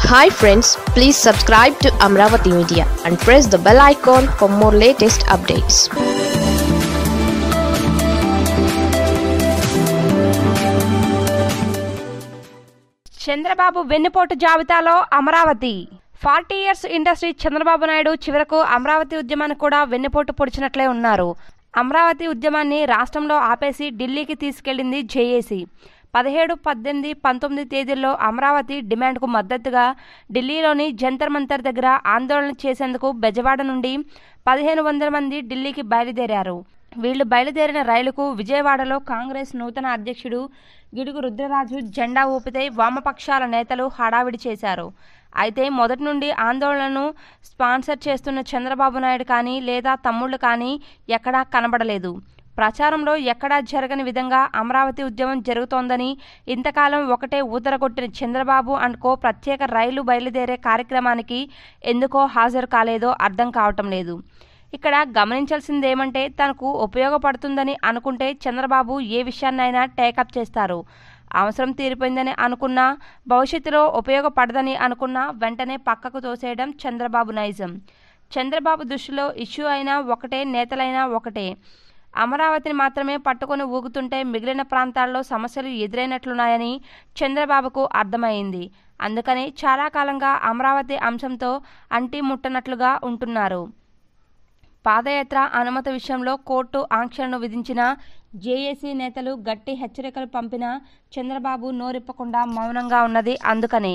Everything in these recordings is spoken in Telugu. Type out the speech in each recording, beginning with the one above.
hi friends please subscribe to Amaravati media and press the bell icon for more latest updates Chandrababu వెన్నుపోటు జాబితాలో Amaravati forty years industry Chandrababu Naidu చివరకు అమరావతి ఉద్యమాన్ని కూడా వెన్నుపోటు పొడిచినట్లే ఉన్నారు అమరావతి ఉద్యమాన్ని రాష్ట్రంలో ఆపేసి ఢిల్లీకి తీసుకెళ్లింది జేఏసీ పదిహేడు పద్దెనిమిది పంతొమ్మిది తేదీల్లో అమరావతి డిమాండ్కు మద్దతుగా ఢిల్లీలోని జంతర్ మంతర్ దగ్గర ఆందోళన చేసేందుకు బెజవాడ నుండి పదిహేను వందల మంది ఢిల్లీకి బయలుదేరారు వీళ్లు బయలుదేరిన రైలుకు విజయవాడలో కాంగ్రెస్ నూతన అధ్యక్షుడు గిడుగు రుద్రరాజు జెండా ఊపితే వామపక్షాల నేతలు హడావిడి చేశారు అయితే మొదటి నుండి ఆందోళనను స్పాన్సర్ చేస్తున్న చంద్రబాబు నాయుడు కానీ లేదా తమ్ముళ్ళు కానీ ఎక్కడా కనబడలేదు ప్రచారంలో ఎక్కడా జరగని విధంగా అమరావతి ఉద్యమం జరుగుతోందని ఇంతకాలం ఒకటే ఊదరగొట్టిన చంద్రబాబు అండ్ కో ప్రత్యేక రైలు బయలుదేరే కార్యక్రమానికి ఎందుకో హాజరు కాలేదో అర్థం కావటం లేదు ఇక్కడ గమనించాల్సింది ఏమంటే తనకు ఉపయోగపడుతుందని అనుకుంటే చంద్రబాబు ఏ విషయాన్నైనా టేకప్ చేస్తారు అవసరం తీరిపోయిందని అనుకున్నా భవిష్యత్తులో ఉపయోగపడదని అనుకున్నా వెంటనే పక్కకు తోసేయడం చంద్రబాబు నైజం చంద్రబాబు దృష్టిలో ఇష్యూ అయినా ఒకటే నేతలైనా ఒకటే అమరావతిని మాత్రమే పట్టుకొని ఊగుతుంటే మిగిలిన ప్రాంతాల్లో సమస్యలు ఎదురైనట్లున్నాయని చంద్రబాబుకు అర్థమైంది అందుకని చాలా కాలంగా అమరావతి అంశంతో అంటి ముట్టనట్లుగా ఉంటున్నారు పాదయాత్ర అనుమతి విషయంలో కోర్టు ఆంక్షలను విధించిన జేఏసీ నేతలు గట్టి హెచ్చరికలు పంపినా చంద్రబాబు నోరిప్పకుండా మౌనంగా ఉన్నది అందుకనే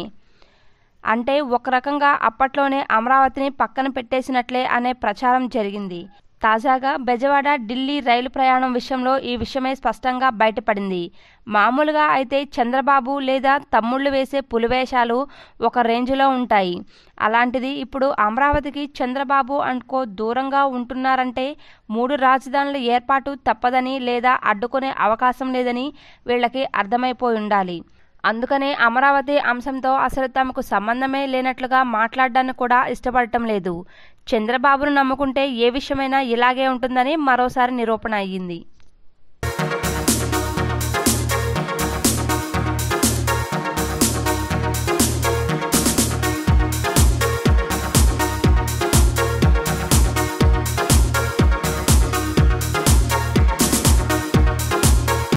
అంటే ఒక రకంగా అప్పట్లోనే అమరావతిని పక్కన పెట్టేసినట్లే అనే ప్రచారం జరిగింది తాజాగా బెజవాడ ఢిల్లీ రైలు ప్రయాణం విషయంలో ఈ విషయమే స్పష్టంగా బయటపడింది మామూలుగా అయితే చంద్రబాబు లేదా తమ్ముళ్ళు వేసే పులివేషాలు ఒక రేంజ్లో ఉంటాయి అలాంటిది ఇప్పుడు అమరావతికి చంద్రబాబు అనుకో దూరంగా ఉంటున్నారంటే మూడు రాజధానుల ఏర్పాటు తప్పదని లేదా అడ్డుకునే అవకాశం లేదని వీళ్ళకి అర్థమైపోయి ఉండాలి అందుకనే అమరావతి అంశంతో అసలు తమకు సంబంధమే లేనట్లుగా మాట్లాడడానికి కూడా ఇష్టపడటం లేదు చంద్రబాబును నమ్ముకుంటే ఏ విషయమైనా ఇలాగే ఉంటుందని మరోసారి నిరూపణ అయ్యింది